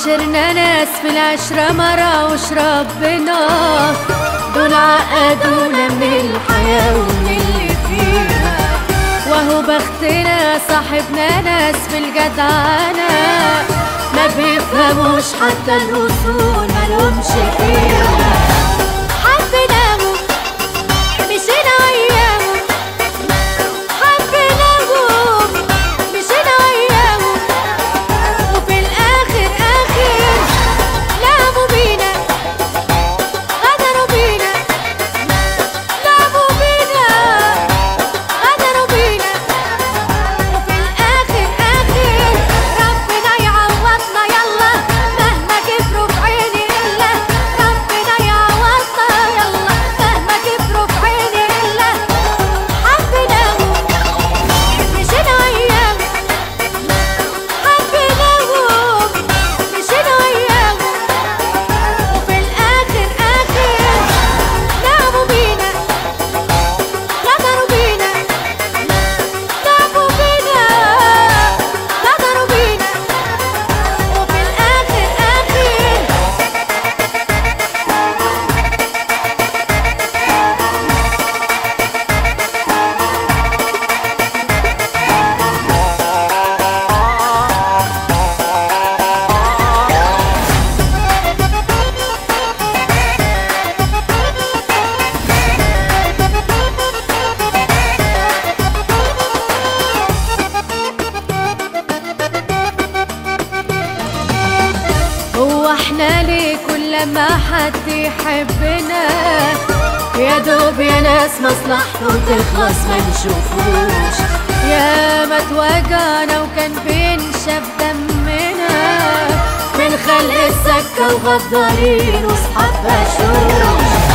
عاشرنا ناس في العشرة مرة وش ربنا دول عقدونا من الحياة ومن اللي فيها وهو بختنا صاحبنا ناس في الجدعنة ما بيفهموش حتى الوصول ملهمش فيها حبيناهم مشينا وياهم حبيناهم مشينا وياهم وفي الآخر آخر لعبوا بينا غدروا بينا لعبوا بينا غدروا بينا وفي الآخر آخر ربنا يعوضنا يلا مهما كبروا في عيني إلا ربنا يعوضنا يلا مهما كبروا في عيني إلا حبيناهم مشينا وياهم حبيناهم مشينا وياهم وفي الآخر آخر لعبوا بينا غدروا بينا لعبوا بينا غدروا بينا وفي الآخر آخر هو احنا ليه كل ما حد يحبنا يا دوب يا ناس مصلحته تخلص ما نشوفوش يا ما توجعنا وكان بينشف دمنا من خلق السكة وغدارين وصحاب بشوش